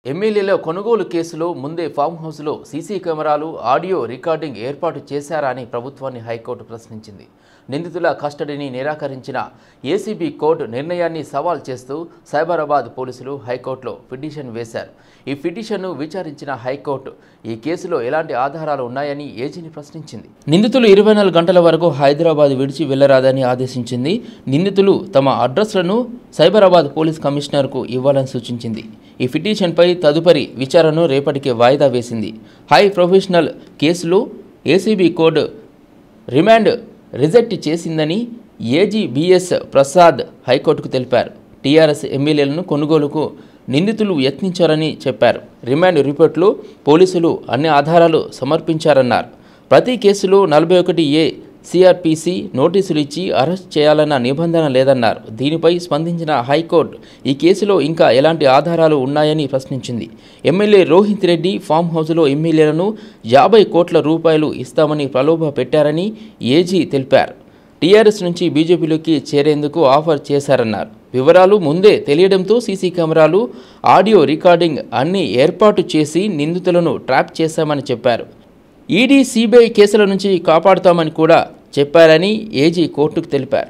ఎమ్మెల్యేల కొనుగోలు కేసులో ముందే ఫామ్ హౌస్లో సీసీ కెమెరాలు ఆడియో రికార్డింగ్ ఏర్పాటు చేశారా అని ప్రభుత్వాన్ని హైకోర్టు ప్రశ్నించింది నిందితుల కస్టడీని నిరాకరించిన ఏసీబీ కోర్టు నిర్ణయాన్ని సవాల్ చేస్తూ సైబరాబాద్ పోలీసులు హైకోర్టులో పిటిషన్ వేశారు ఈ పిటిషన్ను విచారించిన హైకోర్టు ఈ కేసులో ఎలాంటి ఆధారాలు ఉన్నాయని ఏజీని ప్రశ్నించింది నిందితులు ఇరవై నాలుగు గంటల వరకు హైదరాబాద్ విడిచి వెళ్లరాదని ఆదేశించింది నిందితులు తమ అడ్రస్లను సైబరాబాద్ పోలీస్ కమిషనర్కు ఇవ్వాలని సూచించింది ఈ పిటిషన్పై తదుపరి విచారణను రేపటికి వాయిదా వేసింది హై ప్రొఫెషనల్ కేసులో ఏసీబీ కోర్టు రిమాండ్ రిజెక్ట్ చేసిందని ఏజీ బిఎస్ ప్రసాద్ హైకోర్టుకు తెలిపారు టీఆర్ఎస్ ఎమ్మెల్యేలను కొనుగోలుకు నిందితులు యత్నించారని చెప్పారు రిమాండ్ రిపోర్ట్లో పోలీసులు అన్ని ఆధారాలు సమర్పించారన్నారు ప్రతి కేసులో నలభై ఒకటి ఏ సిఆర్పిసి నోటీసులు ఇచ్చి అరెస్ట్ చేయాలన్న నిబంధన లేదన్నారు దీనిపై స్పందించిన హైకోర్టు ఈ కేసులో ఇంకా ఎలాంటి ఆధారాలు ఉన్నాయని ప్రశ్నించింది ఎమ్మెల్యే రోహిత్ రెడ్డి ఫామ్ హౌస్లో ఎమ్మెల్యేలను యాభై కోట్ల రూపాయలు ఇస్తామని ప్రలోభ పెట్టారని ఏజీ తెలిపారు టీఆర్ఎస్ నుంచి బీజేపీలోకి చేరేందుకు ఆఫర్ చేశారన్నారు వివరాలు ముందే తెలియడంతో సీసీ కెమెరాలు ఆడియో రికార్డింగ్ అన్ని ఏర్పాటు చేసి నిందితులను ట్రాప్ చేశామని చెప్పారు ఈడీ సిబిఐ కేసుల నుంచి కాపాడుతామని కూడా చెప్పారని ఏజీ కోర్టుకు తెలిపారు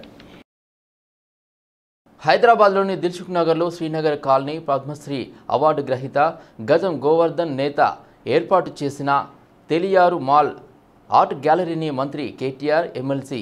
హైదరాబాద్లోని దిల్సుఖ్ నగర్లో శ్రీనగర్ కాలనీ పద్మశ్రీ అవార్డు గ్రహీత గజం గోవర్ధన్ నేత ఏర్పాటు చేసిన తెలియారు మాల్ ఆర్ట్ గ్యాలరీని మంత్రి కేటీఆర్ ఎమ్మెల్సీ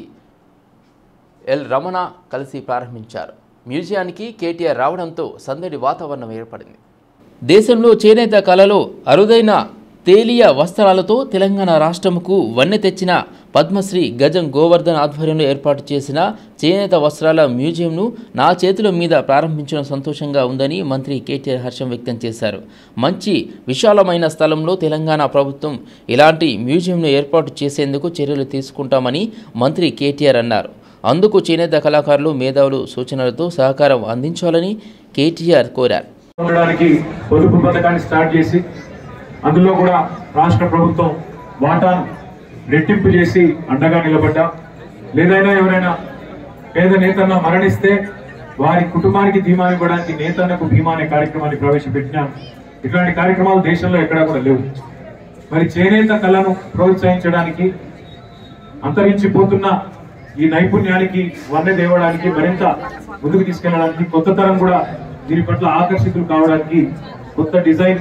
ఎల్ రమణ కలిసి ప్రారంభించారు మ్యూజియానికి కేటీఆర్ రావడంతో సందడి వాతావరణం ఏర్పడింది దేశంలో చేనేత కళలో అరుదైన తేలియ వస్త్రాలతో తెలంగాణ రాష్ట్రంకు వన్నె తెచ్చిన పద్మశ్రీ గజం గోవర్ధన్ ఆధ్వర్యంలో ఏర్పాటు చేసిన చేనేత వస్త్రాల మ్యూజియంను నా చేతుల మీద ప్రారంభించడం సంతోషంగా ఉందని మంత్రి కేటీఆర్ హర్షం వ్యక్తం చేశారు మంచి విశాలమైన స్థలంలో తెలంగాణ ప్రభుత్వం ఇలాంటి మ్యూజియంను ఏర్పాటు చేసేందుకు చర్యలు తీసుకుంటామని మంత్రి కేటీఆర్ అన్నారు అందుకు చేనేత కళాకారులు మేధావులు సూచనలతో సహకారం అందించాలని కేటీఆర్ కోరారు ఉండడానికి పొదుపు పథకాన్ని స్టార్ట్ చేసి అందులో కూడా రాష్ట్ర ప్రభుత్వం వాటాను రెట్టింపు చేసి అండగా నిలబడ్డా లేదైనా ఎవరైనా పేద నేతన్న మరణిస్తే వారి కుటుంబానికి ధీమా ఇవ్వడానికి నేతన్నకు భీమా అనే కార్యక్రమాన్ని ప్రవేశపెట్టినాం ఇట్లాంటి కార్యక్రమాలు దేశంలో ఎక్కడా కూడా లేవు మరి చేనేత కళను ప్రోత్సహించడానికి అంతరించిపోతున్న ఈ నైపుణ్యానికి వన్నె తేవడానికి మరింత ముందుకు తీసుకెళ్ళడానికి కొత్త తరం కూడా దీని పట్ల ఆకర్షితులు కావడానికి కొత్త డిజైన్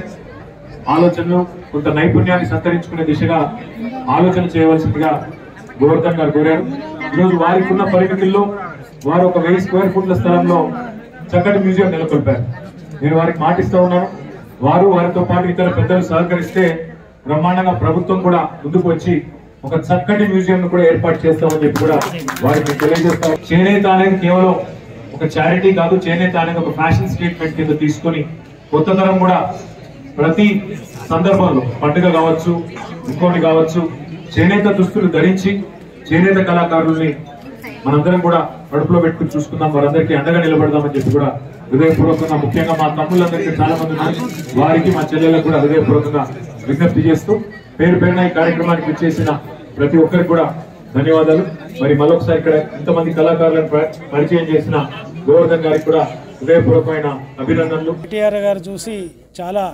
ఆలోచనలు కొంత నైపుణ్యాన్ని సంతరించుకునే దిశగా ఆలోచన చేయవలసిందిగా గోవర్ధన్ గారు కోరారు ఈరోజు వారికి ఉన్న పరిమితుల్లో వారు ఒక వెయ్యి స్క్వేర్ ఫుట్ల స్థలంలో చక్కటి మ్యూజియం నెలకొల్పారు నేను వారికి మాటిస్తూ ఉన్నాను వారు వారితో పాటు ఇతర పెద్దలు సహకరిస్తే బ్రహ్మాండంగా ప్రభుత్వం కూడా ముందుకు వచ్చి ఒక చక్కటి మ్యూజియం ను కూడా ఏర్పాటు చేస్తామని చెప్పి కూడా వారికి తెలియజేస్తాం చేనేత అనేది కేవలం ఒక చారిటీ కాదు చేనేత అనేది ఒక ఫ్యాషన్ స్టేట్మెంట్ కింద తీసుకొని కొత్త తరం కూడా ప్రతి సందర్భంలో పండుగ కావచ్చు ఇంకోటి కావచ్చు చేనేత దుస్తులు ధరించి చేనేత కళాకారుల్ని మనందరం కూడా కడుపులో పెట్టుకుని చూసుకుందాం వారందరికీ అండగా నిలబడదామని చెప్పి కూడా హృదయపూర్వకంగా ముఖ్యంగా మా తమ్ముళ్ళందరికీ చాలా మంది ఉన్నారు వారికి మా చెల్లెలకు కూడా హృదయపూర్వకంగా విజ్ఞప్తి చేస్తూ పేరు పేరున ఈ కార్యక్రమానికి విచ్చేసిన ప్రతి ఒక్కరికి కూడా ధన్యవాదాలు మరి మరొకసారి ఇక్కడ ఇంతమంది కళాకారులను ప- పరిచయం చేసిన గోవర్ధన్ గారికి కూడా హృదయపూర్వకమైన అభినందనలు కేటీఆర్ గారు చూసి చాలా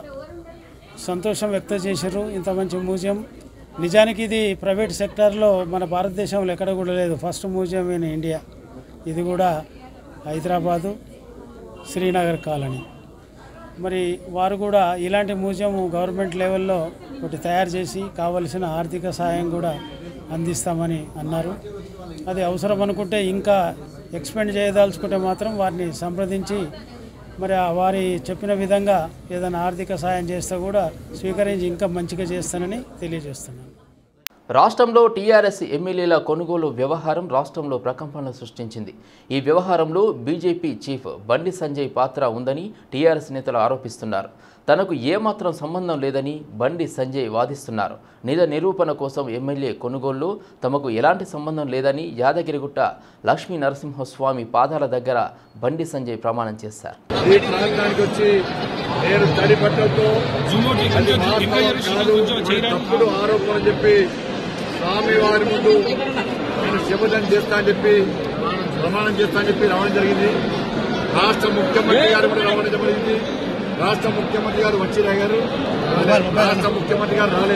సంతోషం వ్యక్తం చేశారు ఇంత మంచి మ్యూజియం నిజానికి ఇది ప్రైవేట్ సెక్టార్లో మన భారతదేశంలో ఎక్కడ కూడా లేదు ఫస్ట్ మ్యూజియం ఇన్ ఇండియా ఇది కూడా హైదరాబాదు శ్రీనగర్ కాలనీ మరి వారు కూడా ఇలాంటి మ్యూజియం గవర్నమెంట్ లెవెల్లో ఒకటి తయారు చేసి కావలసిన ఆర్థిక సహాయం కూడా అందిస్తామని అన్నారు అది అవసరం అనుకుంటే ఇంకా ఎక్స్పెండ్ చేయదలుచుకుంటే మాత్రం వారిని సంప్రదించి మరి ఆ వారి చెప్పిన విధంగా ఏదైనా ఆర్థిక సహాయం చేస్తే కూడా స్వీకరించి ఇంకా మంచిగా చేస్తానని తెలియజేస్తున్నాను రాష్ట్రంలో టీఆర్ఎస్ ఎమ్మెల్యేల కొనుగోలు వ్యవహారం రాష్ట్రంలో ప్రకంపనలు సృష్టించింది ఈ వ్యవహారంలో బీజేపీ చీఫ్ బండి సంజయ్ పాత్ర ఉందని టీఆర్ఎస్ నేతలు ఆరోపిస్తున్నారు తనకు ఏమాత్రం సంబంధం లేదని బండి సంజయ్ వాదిస్తున్నారు నిజ నిరూపణ కోసం ఎమ్మెల్యే కొనుగోళ్లు తమకు ఎలాంటి సంబంధం లేదని యాదగిరిగుట్ట లక్ష్మీ నరసింహస్వామి పాదాల దగ్గర బండి సంజయ్ ప్రమాణం చేశారు ఈ ప్రాంతానికి వచ్చి నేను తడి పట్టడంతో అది వాస్తవం కాదు ఇది తప్పుడు ఆరోపణ అని చెప్పి స్వామి వారి ముందు నేను శపథం చేస్తా అని చెప్పి ప్రమాణం చేస్తా అని చెప్పి రావడం జరిగింది రాష్ట్ర ముఖ్యమంత్రి గారు కూడా రావడం జరిగింది రాష్ట్ర ముఖ్యమంత్రి గారు వచ్చిరా గారు రాష్ట్ర ముఖ్యమంత్రి గారు రాలే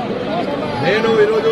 నేను ఈరోజు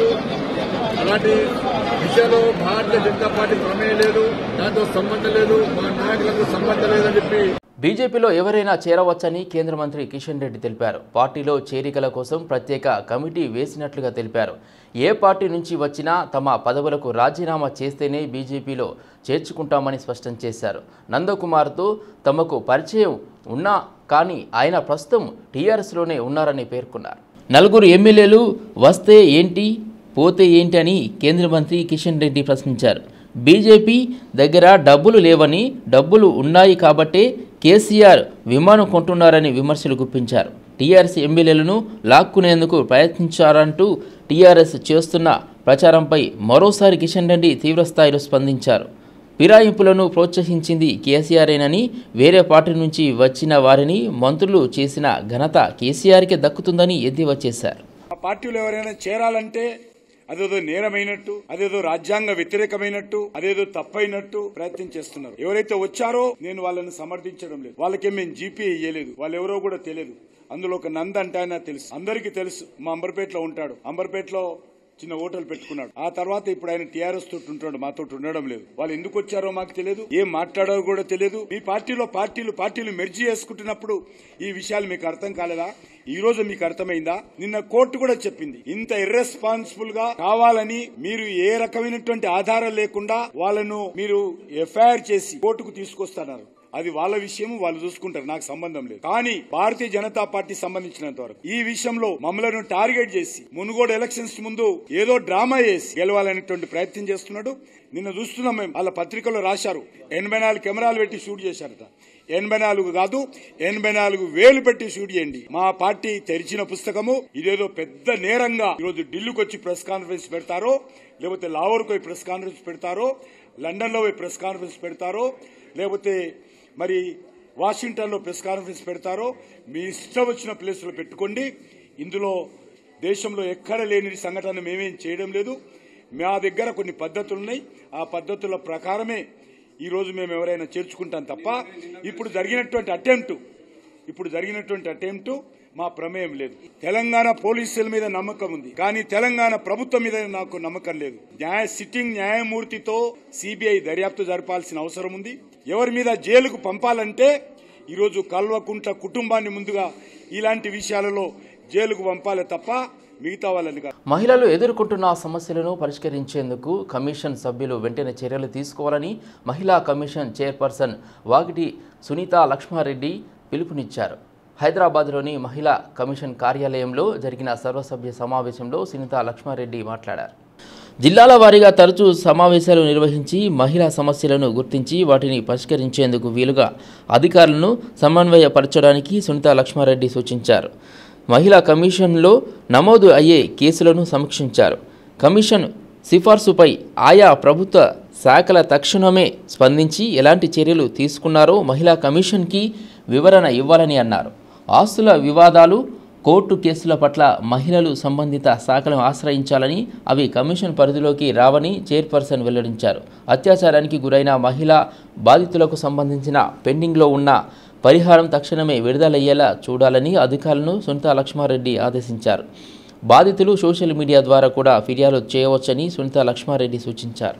అలాంటి విషయంలో భారతీయ జనతా పార్టీ ప్రమేయం లేదు దాంతో సంబంధం లేదు మా నాయకులకు సంబంధం లేదని చెప్పి బీజేపీలో ఎవరైనా చేరవచ్చని కేంద్ర మంత్రి కిషన్ రెడ్డి తెలిపారు పార్టీలో చేరికల కోసం ప్రత్యేక కమిటీ వేసినట్లుగా తెలిపారు ఏ పార్టీ నుంచి వచ్చినా తమ పదవులకు రాజీనామా చేస్తేనే బీజేపీలో చేర్చుకుంటామని స్పష్టం చేశారు నందకుమార్తో తమకు పరిచయం ఉన్నా కానీ ఆయన ప్రస్తుతం టీఆర్ఎస్లోనే ఉన్నారని పేర్కొన్నారు నలుగురు ఎమ్మెల్యేలు వస్తే ఏంటి పోతే ఏంటి అని కేంద్ర మంత్రి కిషన్ రెడ్డి ప్రశ్నించారు బీజేపీ దగ్గర డబ్బులు లేవని డబ్బులు ఉన్నాయి కాబట్టే కేసీఆర్ విమానం కొంటున్నారని విమర్శలు గుప్పించారు టీఆర్ఎస్ ఎమ్మెల్యేలను లాక్కునేందుకు ప్రయత్నించారంటూ టీఆర్ఎస్ చేస్తున్న ప్రచారంపై మరోసారి కిషన్ రెడ్డి తీవ్రస్థాయిలో స్పందించారు ఫిరాయింపులను ప్రోత్సహించింది కేసీఆర్ఏనని వేరే పార్టీ నుంచి వచ్చిన వారిని మంత్రులు చేసిన ఘనత కేసీఆర్కే దక్కుతుందని ఎద్దేవా చేశారు ఆ పార్టీలో ఎవరైనా చేరాలంటే అదేదో నేరమైనట్టు అదేదో రాజ్యాంగ వ్యతిరేకమైనట్టు అదేదో తప్పైనట్టు ప్రయత్నం చేస్తున్నారు ఎవరైతే వచ్చారో నేను వాళ్ళని సమర్థించడం లేదు వాళ్ళకేం మేము జీపీ ఇయ్యలేదు వాళ్ళు ఎవరో కూడా తెలియదు అందులో ఒక నంద అంటే ఆయన తెలుసు అందరికీ తెలుసు మా అంబర్పేటలో ఉంటాడు అంబర్పేటలో చిన్న హోటల్ పెట్టుకున్నాడు ఆ తర్వాత ఇప్పుడు ఆయన టీఆర్ఎస్ తోటి ఉంటాడు మాతో ఉండడం లేదు వాళ్ళు ఎందుకు వచ్చారో మాకు తెలియదు ఏం మాట్లాడారో కూడా తెలియదు మీ పార్టీలో పార్టీలు పార్టీలు మెర్జీ చేసుకుంటున్నప్పుడు ఈ విషయాలు మీకు అర్థం కాలేదా ఈ రోజు మీకు అర్థమైందా నిన్న కోర్టు కూడా చెప్పింది ఇంత ఇర్రెస్పాన్సిబుల్ గా కావాలని మీరు ఏ రకమైనటువంటి ఆధారం లేకుండా వాళ్ళను మీరు ఎఫ్ఐఆర్ చేసి కోర్టుకు తీసుకొస్తున్నారు అది వాళ్ళ విషయం వాళ్ళు చూసుకుంటారు నాకు సంబంధం లేదు కానీ భారతీయ జనతా పార్టీ సంబంధించినంత వరకు ఈ విషయంలో మమ్మలను టార్గెట్ చేసి మునుగోడు ఎలక్షన్స్ ముందు ఏదో డ్రామా చేసి గెలవాలనేటువంటి ప్రయత్నం చేస్తున్నాడు నిన్న చూస్తున్నాం మేము వాళ్ళ పత్రికలో రాశారు ఎనభై నాలుగు కెమెరాలు పెట్టి షూట్ చేశారట ఎనభై నాలుగు కాదు ఎనభై నాలుగు వేలు పెట్టి షూట్ చేయండి మా పార్టీ తెరిచిన పుస్తకము ఇదేదో పెద్ద నేరంగా ఈరోజు ఢిల్లీకి వచ్చి ప్రెస్ కాన్ఫరెన్స్ పెడతారో లేకపోతే లాహోర్కి పోయి ప్రెస్ కాన్ఫరెన్స్ పెడతారో లండన్లో పోయి ప్రెస్ కాన్ఫరెన్స్ పెడతారో లేకపోతే మరి వాషింగ్టన్లో ప్రెస్ కాన్ఫరెన్స్ పెడతారో మీ ఇష్టం వచ్చిన ప్లేస్లో పెట్టుకోండి ఇందులో దేశంలో ఎక్కడ లేని సంఘటన మేమేం చేయడం లేదు మా దగ్గర కొన్ని పద్ధతులు ఉన్నాయి ఆ పద్ధతుల ప్రకారమే ఈ రోజు మేము ఎవరైనా చేర్చుకుంటాం తప్ప ఇప్పుడు జరిగినటువంటి అటెంప్ట్ ఇప్పుడు జరిగినటువంటి అటెంప్ట్ మా ప్రమేయం లేదు తెలంగాణ పోలీసుల మీద నమ్మకం ఉంది కానీ తెలంగాణ ప్రభుత్వం మీద నాకు నమ్మకం లేదు న్యాయ సిట్టింగ్ న్యాయమూర్తితో సిబిఐ దర్యాప్తు జరపాల్సిన అవసరం ఉంది ఎవరి మీద జైలుకు పంపాలంటే ఈరోజు కల్వకుంట్ల కుటుంబాన్ని ముందుగా ఇలాంటి విషయాలలో జైలుకు పంపాలి తప్ప మిగతా వాళ్ళని కాదు మహిళలు ఎదుర్కొంటున్న సమస్యలను పరిష్కరించేందుకు కమిషన్ సభ్యులు వెంటనే చర్యలు తీసుకోవాలని మహిళా కమిషన్ చైర్పర్సన్ వాగిటి సునీత లక్ష్మారెడ్డి పిలుపునిచ్చారు హైదరాబాద్లోని మహిళా కమిషన్ కార్యాలయంలో జరిగిన సర్వసభ్య సమావేశంలో సునీత లక్ష్మారెడ్డి మాట్లాడారు జిల్లాల వారీగా తరచూ సమావేశాలు నిర్వహించి మహిళా సమస్యలను గుర్తించి వాటిని పరిష్కరించేందుకు వీలుగా అధికారులను సమన్వయపరచడానికి సునీత లక్ష్మారెడ్డి సూచించారు మహిళా కమిషన్లో నమోదు అయ్యే కేసులను సమీక్షించారు కమిషన్ సిఫార్సుపై ఆయా ప్రభుత్వ శాఖల తక్షణమే స్పందించి ఎలాంటి చర్యలు తీసుకున్నారో మహిళా కమిషన్కి వివరణ ఇవ్వాలని అన్నారు ఆస్తుల వివాదాలు కోర్టు కేసుల పట్ల మహిళలు సంబంధిత శాఖలను ఆశ్రయించాలని అవి కమిషన్ పరిధిలోకి రావని చైర్పర్సన్ వెల్లడించారు అత్యాచారానికి గురైన మహిళా బాధితులకు సంబంధించిన పెండింగ్లో ఉన్న పరిహారం తక్షణమే విడుదలయ్యేలా చూడాలని అధికారులను సునీత లక్ష్మారెడ్డి ఆదేశించారు బాధితులు సోషల్ మీడియా ద్వారా కూడా ఫిర్యాదు చేయవచ్చని సునీత లక్ష్మారెడ్డి సూచించారు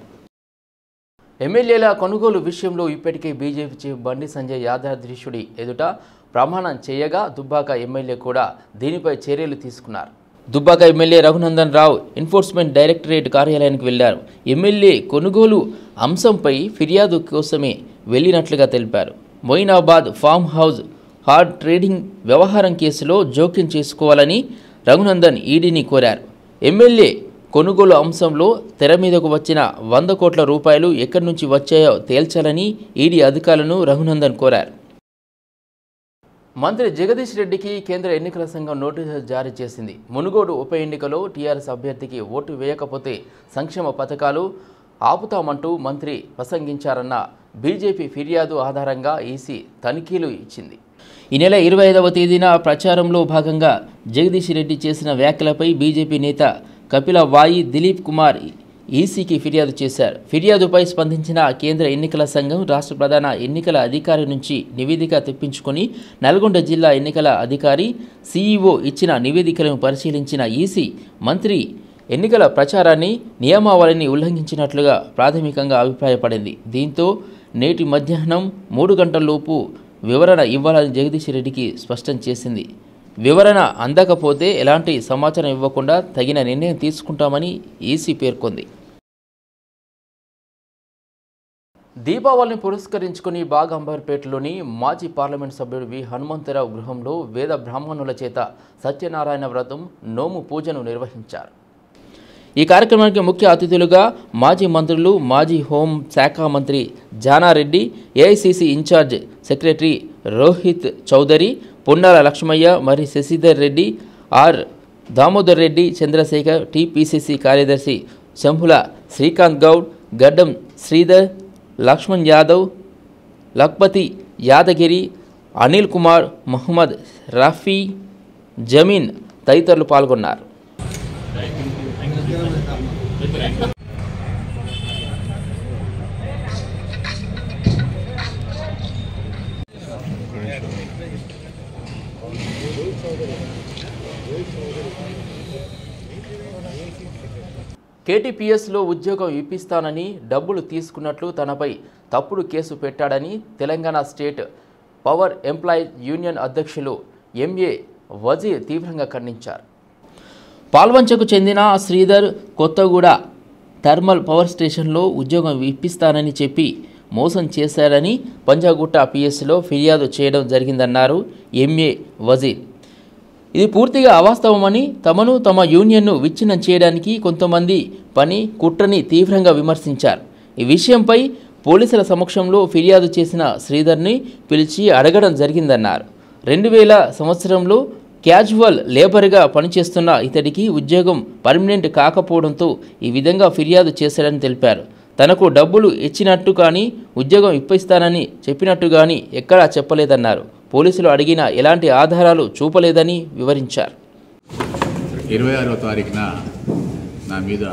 ఎమ్మెల్యేల కొనుగోలు విషయంలో ఇప్పటికే బీజేపీ చీఫ్ బండి సంజయ్ యాదాద్రీషుడి ఎదుట ప్రమాణం చేయగా దుబ్బాక ఎమ్మెల్యే కూడా దీనిపై చర్యలు తీసుకున్నారు Dubbaka MLA Raghunandan Rao enforcement directorate కార్యాలయానికి వెళ్లారు ఎమ్మెల్యే కొనుగోలు అంశంపై ఫిర్యాదు కోసమే వెళ్ళినట్లుగా తెలిపారు Moinabad farm house horse trading వ్యవహారం కేసులో జోక్యం చేసుకోవాలని రఘునందన్ ఈడీని కోరారు ఎమ్మెల్యే కొనుగోలు అంశంలో తెర మీదకు వచ్చిన వంద కోట్ల రూపాయలు ఎక్కడి నుంచి వచ్చాయో తేల్చాలని ఈడీ అధికారులను రఘునందన్ కోరారు మంత్రి జగదీష్ రెడ్డికి కేంద్ర ఎన్నికల సంఘం నోటీసు జారీ చేసింది మునుగోడు ఉప ఎన్నికలో టీఆర్ఎస్ అభ్యర్థికి ఓటు వేయకపోతే సంక్షేమ పథకాలు ఆపుతామంటూ మంత్రి ప్రసంగించారన్న బీజేపీ ఫిర్యాదు ఆధారంగా ఈసీ తనిఖీలు ఇచ్చింది ఈ నెల ఇరవై ఐదవ తేదీన ప్రచారంలో భాగంగా జగదీష్ రెడ్డి చేసిన వ్యాఖ్యలపై బీజేపీ నేత కపిల వాయి దిలీప్ కుమార్ ఈసీకి ఫిర్యాదు చేశారు ఫిర్యాదుపై స్పందించిన కేంద్ర ఎన్నికల సంఘం రాష్ట్ర ప్రధాన ఎన్నికల అధికారి నుంచి నివేదిక తెప్పించుకొని నల్గొండ జిల్లా ఎన్నికల అధికారి సీఈఓ ఇచ్చిన నివేదికలను పరిశీలించిన ఈసీ మంత్రి ఎన్నికల ప్రచారాన్ని నియమావళిని ఉల్లంఘించినట్లుగా ప్రాథమికంగా అభిప్రాయపడింది దీంతో నేటి మధ్యాహ్నం మూడు గంటలలోపు వివరణ ఇవ్వాలని జగదీష్ రెడ్డికి స్పష్టం చేసింది వివరణ అందకపోతే ఎలాంటి సమాచారం ఇవ్వకుండా తగిన నిర్ణయం తీసుకుంటామని ఈసీ పేర్కొంది దీపావళిని పురస్కరించుకుని బాగంబర్పేటలోని మాజీ పార్లమెంట్ సభ్యుడు వి హనుమంతరావు గృహంలో వేద బ్రాహ్మణుల చేత సత్యనారాయణ వ్రతం నోము పూజను నిర్వహించారు ఈ కార్యక్రమానికి ముఖ్య అతిథులుగా మాజీ మంత్రులు మాజీ హోం శాఖ మంత్రి Jana Reddy AICC in charge secretary Rohit Chaudhary Ponnala Lakshmaiah మరి శశిధర్ రెడ్డి ఆర్ దామోదర్ రెడ్డి చంద్రశేఖర్ టీపీసీసీ కార్యదర్శి శంభుల శ్రీకాంత్ గౌడ్ గడ్డం శ్రీధర్ లక్ష్మణ్ యాదవ్ లక్పతి యాదగిరి అనిల్ కుమార్ మహమ్మద్ రఫీ జమీన్ తదితరులు పాల్గొన్నారు కేటీపీఎస్లో ఉద్యోగం ఇప్పిస్తానని డబ్బులు తీసుకున్నట్లు తనపై తప్పుడు కేసు పెట్టాడని Telangana state power employees union అధ్యక్షులు ఎంఏ వజీర్ తీవ్రంగా ఖండించారు పాల్వంచకు చెందిన శ్రీధర్ కొత్తగూడ థర్మల్ పవర్ స్టేషన్లో ఉద్యోగం ఇప్పిస్తానని చెప్పి మోసం చేశారని పంజాగుట్ట పిఎస్లో ఫిర్యాదు చేయడం జరిగిందన్నారు ఎంఏ వజీర్ ఇది పూర్తిగా అవాస్తవమని తమను తమ యూనియన్ను విచ్ఛిన్నం చేయడానికి కొంతమంది పని కుట్రని తీవ్రంగా విమర్శించారు ఈ విషయంపై పోలీసుల సమక్షంలో ఫిర్యాదు చేసిన శ్రీధర్ని పిలిచి అడగడం జరిగిందన్నారు రెండు వేల సంవత్సరంలో క్యాజువల్ లేబర్గా పనిచేస్తున్న ఇతడికి ఉద్యోగం పర్మనెంట్ కాకపోవడంతో ఈ విధంగా ఫిర్యాదు చేశాడని తెలిపారు తనకు డబ్బులు ఇచ్చినట్టు కానీ ఉద్యోగం ఇప్పిస్తానని చెప్పినట్టు కానీ ఎక్కడా చెప్పలేదన్నారు పోలీసులు అడిగిన ఎలాంటి ఆధారాలు చూపలేదని వివరించారు ఇరవై ఆరో తారీఖున నా మీద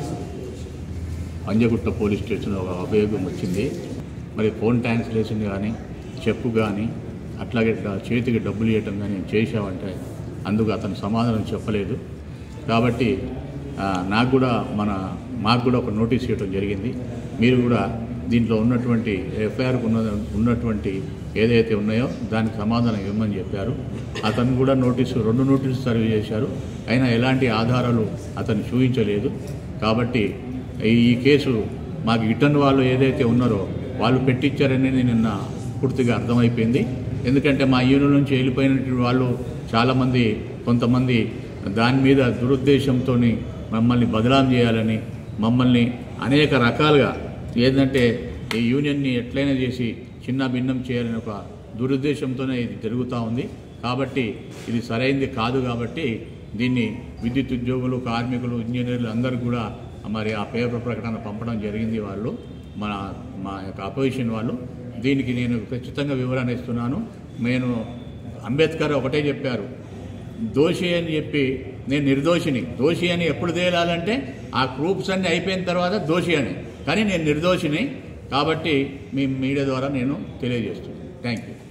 పంజగుట్ట పోలీస్ స్టేషన్లో ఒక అభియోగం వచ్చింది మరి ఫోన్ ట్రాన్స్లేషన్ కానీ చెప్పు కానీ అట్లాగే డ- చేతికి డబ్బులు ఇవ్వటం కానీ చేశావంటే అందుకు అతను సమాధానం చెప్పలేదు కాబట్టి ఆ, నాకు కూడా మన మాకు కూడా ఒక నోటీస్ ఇవ్వడం జరిగింది మీరు కూడా దీంట్లో ఉన్నటువంటి ఎఫ్ఐఆర్కు ఉన్న ఉన్నటువంటి ఏదైతే ఉన్నాయో దానికి సమాధానం ఇవ్వమని చెప్పారు అతను కూడా నోటీసు రెండు నోటీసు సర్వ్ చేశారు అయినా ఎలాంటి ఆధారాలు అతను చూపించలేదు కాబట్టి ఈ ఈ కేసు మాకు రిటర్న్ వాళ్ళు ఏదైతే ఉన్నారో వాళ్ళు పెట్టించారనేది నిన్న పూర్తిగా అర్థమైపోయింది ఎందుకంటే మా యూనియన్ నుంచి వెళ్ళిపోయినటువంటి వాళ్ళు చాలామంది కొంతమంది దాని మీద దురుద్దేశంతో మమ్మల్ని బదలాం చేయాలని మమ్మల్ని అనేక రకాలుగా ఏంటంటే ఈ యూనియన్ని ఎట్లయినా చేసి చిన్న భిన్నం చేయాలని ఒక దురుద్దేశంతోనే ఇది జరుగుతూ ఉంది కాబట్టి ఇది సరైంది కాదు కాబట్టి దీన్ని విద్యుత్ ఉద్యోగులు కార్మికులు ఇంజనీర్లు అందరూ కూడా మరి ఆ పేపర్ ప్రకటన పంపడం జరిగింది వాళ్ళు మన మా యొక్క అపోజిషన్ వాళ్ళు దీనికి నేను ఖచ్చితంగా వివరణ ఇస్తున్నాను నేను అంబేద్కర్ ఒకటే చెప్పారు దోషి అని చెప్పి నేను నిర్దోషిని దోషి అని ఎప్పుడు తేలాలంటే ఆ గ్రూప్స్ అన్ని అయిపోయిన తర్వాత దోషి అని కానీ నేను నిర్దోషిని కాబట్టి మీ మీడియా ద్వారా నేను తెలియజేస్తున్నాను థ్యాంక్ యూ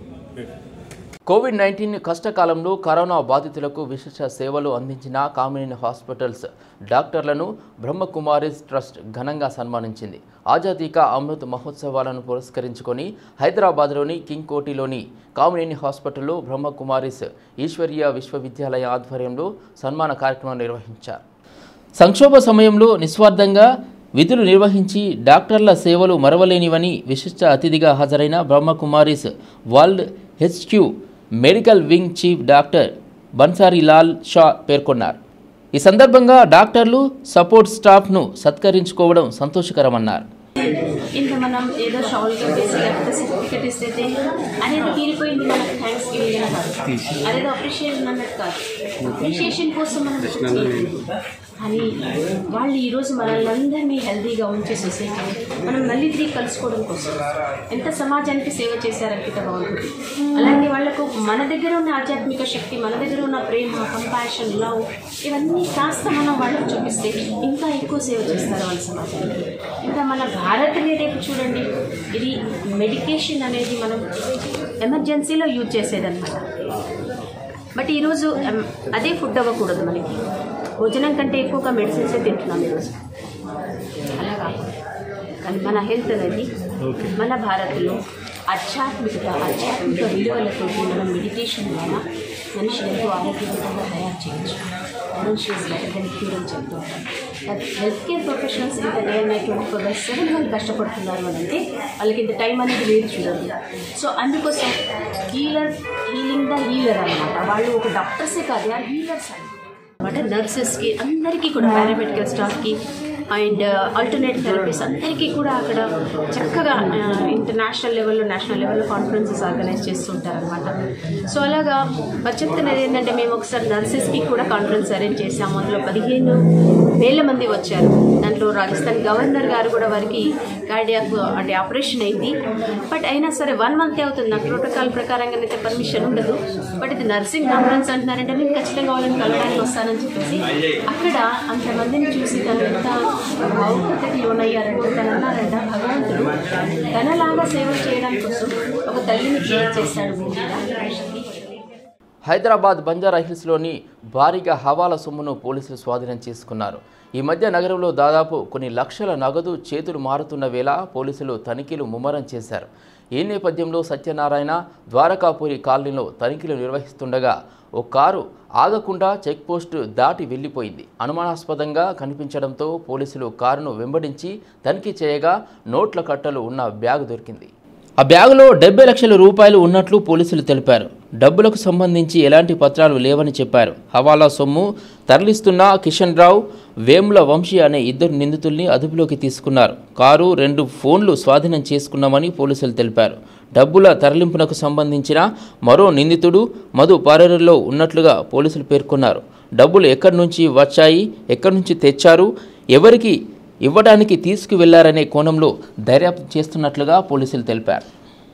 కోవిడ్ నైన్టీన్ కష్టకాలంలో కరోనా బాధితులకు విశేష సేవలు అందించిన కామినేని హాస్పిటల్స్ డాక్టర్లను బ్రహ్మకుమారిస్ ట్రస్ట్ ఘనంగా సన్మానించింది ఆజాదీ కా అమృత్ మహోత్సవాలను పురస్కరించుకొని హైదరాబాద్లోని కింగ్ కోటిలోని కామినేని హాస్పిటల్లో బ్రహ్మకుమారిస్ ఈశ్వరీయ విశ్వవిద్యాలయ ఆధ్వర్యంలో సన్మాన కార్యక్రమం నిర్వహించారు సంక్షోభ సమయంలో నిస్వార్థంగా విధులు నిర్వహించి డాక్టర్ల సేవలు మరవలేనివని విశిష్ట అతిథిగా హాజరైన Brahmakumaris world HQ medical wing chief doctor Bansari Lal Shah పేర్కొన్నారు ఈ సందర్భంగా డాక్టర్లు సపోర్ట్ స్టాఫ్ను సత్కరించుకోవడం సంతోషకరమన్నారు ఇంకా మనం ఏదో షాల్ వేసి లేకపోతే సర్టిఫికెట్ ఇస్తే అనేది తీరిపోయింది మనకు థ్యాంక్స్ గివింగ్ కాదు అదేదో అప్రిషియేషన్ అన్నట్టు కాదు అప్రిషియేషన్ కోసం మనం కానీ వాళ్ళు ఈరోజు మనల్ని అందరినీ హెల్తీగా ఉంచే సొసైటీ మనం మళ్ళీ తిరిగి కలుసుకోవడం కోసం ఎంత సమాజానికి సేవ చేశారనుకుంటే బాగుంటుంది అలాగే వాళ్ళకు మన దగ్గర ఉన్న ఆధ్యాత్మిక శక్తి మన దగ్గర ఉన్న ప్రేమ కంపాషన్ లవ్ ఇవన్నీ కాస్త మనం వాళ్ళకి చూపిస్తే ఇంకా ఎక్కువ సేవ చేస్తారు వాళ్ళ సమాజానికి ఇంకా మన భారత్ని రేపు చూడండి ఇది మెడికేషన్ అనేది మనం ఎమర్జెన్సీలో యూజ్ చేసేదన్నమాట బట్ ఈరోజు ఎం, అదే ఫుడ్ అవ్వకూడదు మనకి భోజనం కంటే ఎక్కువగా మెడిసిన్సే తింటున్నాం ఈరోజు అలా కాకుండా కానీ మన హెల్త్ అనేది మన భారత్లో ఆధ్యాత్మికత ఆధ్యాత్మిక విలువలతో మనం మెడిటేషన్ వల్ల మనిషి ఎంతో ఆరోగ్యవంతంగా తయారు చేయొచ్చు మనిషి బెటర్ దెన్ క్యూర్ అని చెప్తూ ఉంటారు హెల్త్ కేర్ ప్రొఫెషనల్స్ ఇంత day night twenty four by seven వాళ్ళు కష్టపడుతున్నారు అని అంటే వాళ్ళకి ఇంత టైం అనేది లేదు చూడండి సో అందుకోసం హీలర్ హీలింగ్ ద హీలర్ అనమాట వాళ్ళు ఒక డాక్టర్సే కాదు ఆ హీలర్స్ అండి అనమాట నర్సెస్కి అందరికీ కూడా పారామెడికల్ స్టాఫ్కి అండ్ ఆల్టర్నేట్ థెరపీస్ అందరికీ కూడా అక్కడ చక్కగా ఇంటర్నేషనల్ లెవెల్లో నేషనల్ లెవెల్లో కాన్ఫరెన్సెస్ ఆర్గనైజ్ చేస్తుంటారనమాట సో అలాగా మరి చెప్తున్నది ఏంటంటే మేము ఒకసారి నర్సెస్కి కూడా కాన్ఫరెన్స్ అరేంజ్ చేసాము అందులో పదిహేను వేల మంది వచ్చారు దాంట్లో రాజస్థాన్ గవర్నర్ గారు కూడా వారికి కార్డియాక్ అంటే ఆపరేషన్ అయింది బట్ అయినా సరే వన్ మంత్ అవుతుంది నాకు ప్రోటోకాల్ ప్రకారంగా అయితే పర్మిషన్ ఉండదు బట్ ఇది నర్సింగ్ కాన్ఫరెన్స్ అంటున్నారంటే నేను ఖచ్చితంగా వాళ్ళని కలవడానికి వస్తానని చెప్పేసి అక్కడ అంతమందిని చూసి తను ఎంత భావుకతకి లోనయ్యారంటే తను అన్నారంట భగవంతుడు తనలాగా సేవ చేయడం కోసం ఒక తల్లిని క్రియేట్ చేస్తాడు భూమి మీద హైదరాబాద్ బంజారా హిల్స్లోని భారీగా హవాలా సొమ్మును పోలీసులు స్వాధీనం చేసుకున్నారు ఈ మధ్య నగరంలో దాదాపు కొన్ని లక్షల నగదు చేతులు మారుతున్న వేళ పోలీసులు తనిఖీలు ముమ్మరం చేశారు ఈ నేపథ్యంలో సత్యనారాయణ ద్వారకాపురి కాలనీలో తనిఖీలు నిర్వహిస్తుండగా ఓ కారు ఆగకుండా చెక్పోస్టు దాటి వెళ్లిపోయింది అనుమానాస్పదంగా కనిపించడంతో పోలీసులు కారును వెంబడించి తనిఖీ చేయగా నోట్ల కట్టలు ఉన్న బ్యాగ్ దొరికింది ఆ బ్యాగులో డెబ్బై లక్షల రూపాయలు ఉన్నట్లు పోలీసులు తెలిపారు డబ్బులకు సంబంధించి ఎలాంటి పత్రాలు లేవని చెప్పారు హవాలా సొమ్ము తరలిస్తున్న కిషన్ రావు వేముల వంశీ అనే ఇద్దరు నిందితుల్ని అదుపులోకి తీసుకున్నారు కారు రెండు ఫోన్లు స్వాధీనం చేసుకున్నామని పోలీసులు తెలిపారు డబ్బుల తరలింపునకు సంబంధించిన మరో నిందితుడు మధు పారేరులో ఉన్నట్లుగా పోలీసులు పేర్కొన్నారు డబ్బులు ఎక్కడి నుంచి వచ్చాయి ఎక్కడి నుంచి తెచ్చారు ఎవరికి ఇవ్వడానికి తీసుకువెళ్లారనే కోణంలో దర్యాప్తు చేస్తున్నట్లుగా పోలీసులు తెలిపారు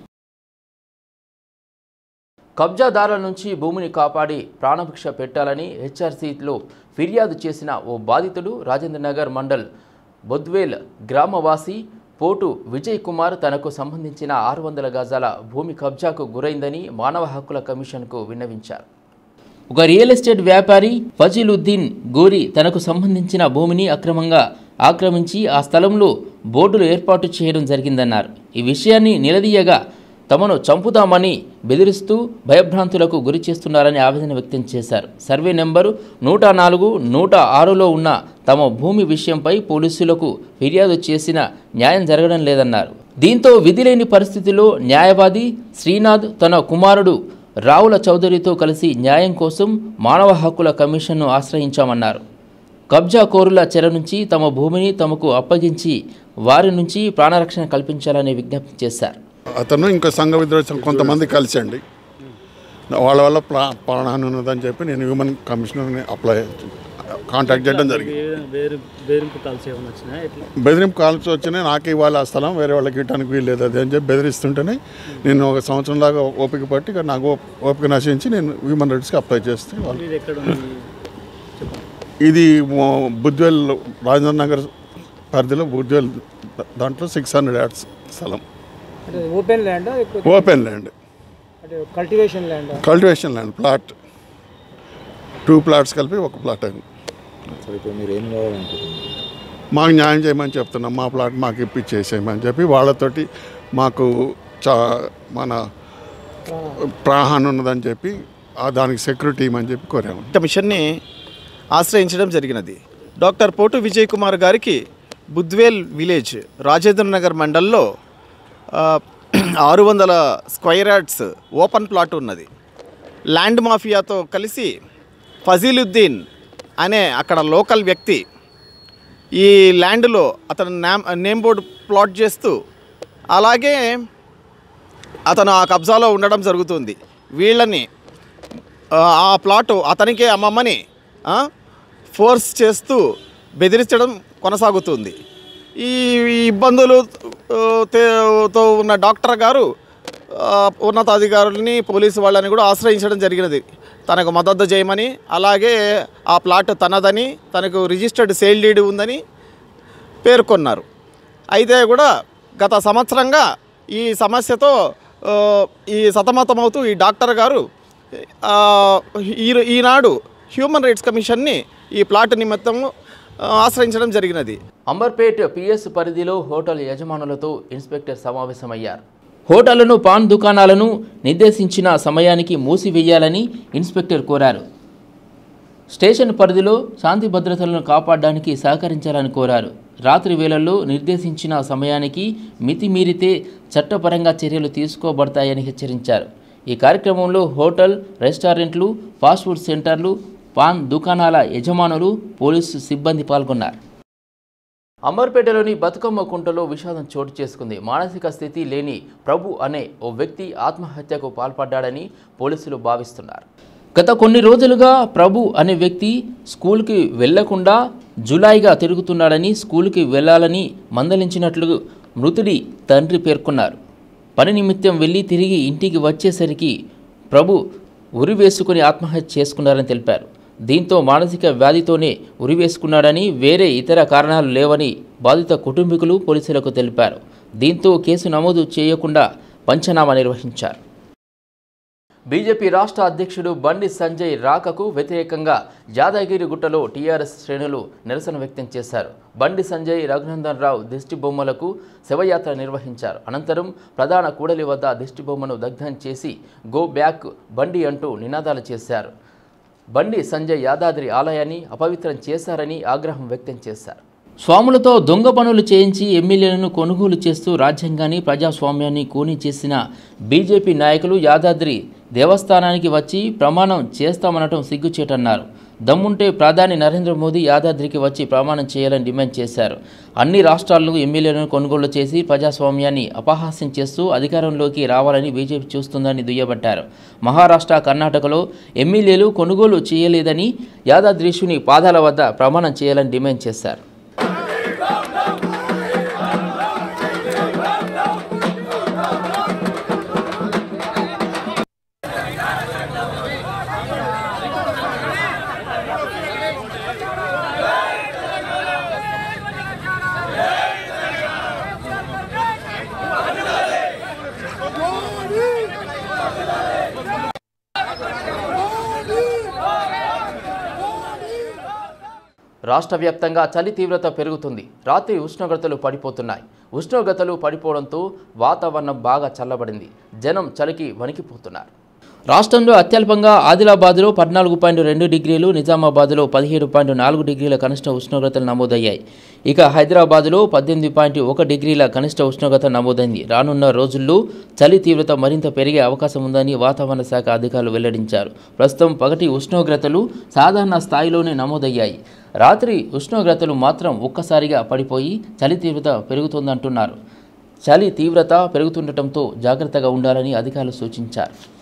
కబ్జాదారుల నుంచి భూమిని కాపాడి ప్రాణభిక్ష పెట్టాలని హెచ్ఆర్సీలో ఫిర్యాదు చేసిన ఓ బాధితుడు రాజేంద్రనగర్ మండల్ బొద్వేల్ గ్రామవాసి పోటు విజయ్ కుమార్ తనకు సంబంధించిన ఆరు వందల గజాల భూమి కబ్జాకు గురైందని మానవ హక్కుల కమిషన్కు విన్నవించారు ఒక రియల్ ఎస్టేట్ వ్యాపారి ఫజీలుద్దీన్ గోరి తనకు సంబంధించిన భూమిని అక్రమంగా ఆక్రమించి ఆ స్థలంలో బోర్డులు ఏర్పాటు చేయడం జరిగిందన్నారు ఈ విషయాన్ని నిలదీయగా తమను చంపుతామని బెదిరిస్తూ భయభ్రాంతులకు గురి చేస్తున్నారని ఆవేదన వ్యక్తం చేశారు సర్వే నెంబరు నూట నాలుగు నూట ఆరులో ఉన్న తమ భూమి విషయంపై పోలీసులకు ఫిర్యాదు చేసిన న్యాయం జరగడం లేదన్నారు దీంతో విధిలేని పరిస్థితిలో న్యాయవాది శ్రీనాథ్ తన కుమారుడు రావుల చౌదరితో కలిసి న్యాయం కోసం మానవ హక్కుల కమిషన్ను ఆశ్రయించామన్నారు కబ్జా కోరుల చెర నుంచి తమ భూమిని తమకు అప్పగించి వారి నుంచి ప్రాణరక్షణ కల్పించాలని విజ్ఞప్తి చేశారు అతను ఇంకా సంఘ విద్రోహం కొంతమంది కలిసండి వాళ్ళ వల్ల ప్రా ప్రాణహాని ఉన్నదని చెప్పి నేను హ్యూమన్ కమిషనర్ని అప్లై కాంటాక్ట్ చేయడం జరిగింది వేరు బెదిరింపు కాల్స్ ఏమైనా వచ్చినాయా ఎట్లా బెదిరింపు కాల్స్ వచ్చినాయి నాకు ఇవ్వాలి ఆ స్థలం వేరే వాళ్ళకి ఇవ్వడానికి వీల్లేదు అది అని చెప్పి బెదిరిస్తుంటేనే నేను ఒక సంవత్సరం దాకా ఓపిక పట్టి ఇక నాకు ఓప్- ఓపిక నశించి నేను హ్యూమన్ రైట్స్కి అప్లై చేస్తే వాళ్ళు ఇది ఎక్కడ ఉంది ఇది మో- బుద్వేల్ రాజేంద్ర నగర్ పరిధిలో బుద్వేల్ దాంట్లో సిక్స్ హండ్రెడ్ యాడ్స్ స్థలం అంటే ఓపెన్ ల్యాండ్ ఓపెన్ ల్యాండ్ అంటే cultivation land cultivation land plot two plots కలిపి ఒక ప్లాట్ అయింది మాకు న్యాయం చేయమని చెప్తున్నాం మా ప్లాట్ మాకు ఇప్పించేసేయమని చెప్పి వాళ్ళతోటి మాకు చా మన ప్రాణహాని ఉన్నదని చెప్పి ఆ దానికి సెక్యూరిటీ ఇవ్వమని చెప్పి కోరాము కమిషన్ని ఆశ్రయించడం జరిగినది డాక్టర్ పోటు విజయ్ కుమార్ గారికి బుద్వేల్ విలేజ్ రాజేంద్ర నగర్ మండల్లో ఆ, ఆరు వందల స్క్వైర్ యార్డ్స్ ఓపెన్ ప్లాట్ ఉన్నది ల్యాండ్ మాఫియాతో కలిసి ఫజీలుద్దీన్ అనే అక్కడ లోకల్ వ్యక్తి ఈ ల్యాండ్లో అతను నేమ్ నేమ్ బోర్డు ప్లాట్ చేస్తూ అలాగే అతను ఆ కబ్జాలో ఉండడం జరుగుతుంది వీళ్ళని ఆ, ఆ ప్లాటు అతనికే అమ్మమ్మని ఆ, ఫోర్స్ చేస్తూ బెదిరించడం కొనసాగుతుంది ఈ ఈ ఇబ్బందులు ఆ, తే- తో ఉన్న డాక్టర్ గారు ఆ, ఉన్నతాధికారులని పోలీసు వాళ్ళని కూడా ఆశ్రయించడం జరిగినది తనకు మద్దతు చేయమని అలాగే ఆ ప్లాట్ తనదని తనకు రిజిస్టర్డ్ సేల్ డీడ్ ఉందని పేర్కొన్నారు అయితే కూడా గత సంవత్సరంగా ఈ సమస్యతో ఆ, ఈ సతమతమవుతూ ఈ డాక్టర్ గారు ఆ, ఈ ఈనాడు హ్యూమన్ రైట్స్ కమిషన్ని ఈ ప్లాట్ నిమిత్తం ఆ, ఆశ్రయించడం జరిగినది అంబర్పేట్ పిఎస్ పరిధిలో హోటల్ యజమానులతో ఇన్స్పెక్టర్ సమావేశమయ్యారు హోటళ్లను పాన్ దుకాణాలను నిర్దేశించిన సమయానికి మూసివేయాలని ఇన్స్పెక్టర్ కోరారు స్టేషన్ పరిధిలో శాంతి భద్రతలను కాపాడడానికి సహకరించాలని కోరారు రాత్రి వేళల్లో నిర్దేశించిన సమయానికి మితిమీరితే చట్టపరంగా చర్యలు తీసుకోబడతాయని హెచ్చరించారు ఈ కార్యక్రమంలో హోటల్ రెస్టారెంట్లు ఫాస్ట్ ఫుడ్ సెంటర్లు పాన్ దుకాణాల యజమానులు పోలీసు సిబ్బంది పాల్గొన్నారు అమర్పేటలోని బతుకమ్మ కుంటలో విషాదం చోటు చేసుకుంది మానసిక స్థితి లేని ప్రభు అనే ఓ వ్యక్తి ఆత్మహత్యకు పాల్పడ్డాడని పోలీసులు భావిస్తున్నారు గత కొన్ని రోజులుగా ప్రభు అనే వ్యక్తి స్కూల్కి వెళ్లకుండా జులాయిగా తిరుగుతున్నాడని స్కూల్కి వెళ్ళాలని మందలించినట్లు మృతుడి తండ్రి పేర్కొన్నారు పని నిమిత్తం వెళ్ళి తిరిగి ఇంటికి వచ్చేసరికి ప్రభు ఉరి వేసుకుని ఆత్మహత్య చేసుకున్నారని తెలిపారు దీంతో మానసిక వ్యాధితోనే ఉరివేసుకున్నాడని వేరే ఇతర కారణాలు లేవని బాధిత కుటుంబీకులు పోలీసులకు తెలిపారు దీంతో కేసు నమోదు చేయకుండా పంచనామా నిర్వహించారు బీజేపీ రాష్ట్ర అధ్యక్షుడు బండి సంజయ్ రాకకు వ్యతిరేకంగా యాదగిరిగుట్టలో టీఆర్ఎస్ శ్రేణులు నిరసన వ్యక్తం చేశారు బండి సంజయ్ రఘునందన్ రావు దిష్టి బొమ్మలకు శవయాత్ర నిర్వహించారు అనంతరం ప్రధాన కూడలి వద్ద దిష్టి బొమ్మను దగ్ధం చేసి గో బ్యాక్ బండి అంటూ నినాదాలు చేశారు బండి సంజయ్ యాదాద్రి ఆలయాన్ని అపవిత్రం చేశారని ఆగ్రహం వ్యక్తం చేశారు స్వాములతో దొంగ పనులు చేయించి ఎమ్మెల్యేలను కొనుగోలు చేస్తూ రాజ్యాంగాన్ని ప్రజాస్వామ్యాన్ని కూని చేసిన బీజేపీ నాయకులు యాదాద్రి దేవస్థానానికి వచ్చి ప్రమాణం చేస్తామనటం సిగ్గుచేటన్నారు దమ్ముంటే ప్రధాని నరేంద్ర మోదీ యాదాద్రికి వచ్చి ప్రమాణం చేయాలని డిమాండ్ చేశారు అన్ని రాష్ట్రాలను ఎమ్మెల్యేలను కొనుగోలు చేసి ప్రజాస్వామ్యాన్ని అపహాస్యం చేస్తూ అధికారంలోకి రావాలని బీజేపీ చూస్తుందని దుయ్యబట్టారు మహారాష్ట్ర కర్ణాటకలో ఎమ్మెల్యేలు కొనుగోలు చేయలేదని యాదాద్రీషుని పాదాల వద్ద ప్రమాణం చేయాలని డిమాండ్ చేశారు రాష్ట్ర వ్యాప్తంగా చలి తీవ్రత పెరుగుతుంది రాత్రి ఉష్ణోగ్రతలు పడిపోతున్నాయి ఉష్ణోగ్రతలు పడిపోవడంతో వాతావరణం బాగా చల్లబడింది జనం చలికి వణికిపోతున్నారు రాష్ట్రంలో అత్యల్పంగా ఆదిలాబాద్లో పద్నాలుగు పాయింట్ రెండు డిగ్రీలు నిజామాబాద్లో పదిహేడు పాయింట్ నాలుగు డిగ్రీల కనిష్ట ఉష్ణోగ్రతలు నమోదయ్యాయి ఇక హైదరాబాద్లో పద్దెనిమిది పాయింట్ ఒక డిగ్రీల కనిష్ట ఉష్ణోగ్రత నమోదైంది రానున్న రోజుల్లో చలి తీవ్రత మరింత పెరిగే అవకాశం ఉందని వాతావరణ శాఖ అధికారులు వెల్లడించారు ప్రస్తుతం పగటి ఉష్ణోగ్రతలు సాధారణ స్థాయిలోనే నమోదయ్యాయి రాత్రి ఉష్ణోగ్రతలు మాత్రం ఒక్కసారిగా పడిపోయి చలి తీవ్రత పెరుగుతోందంటున్నారు చలి తీవ్రత పెరుగుతుండటంతో జాగ్రత్తగా ఉండాలని అధికారులు సూచించారు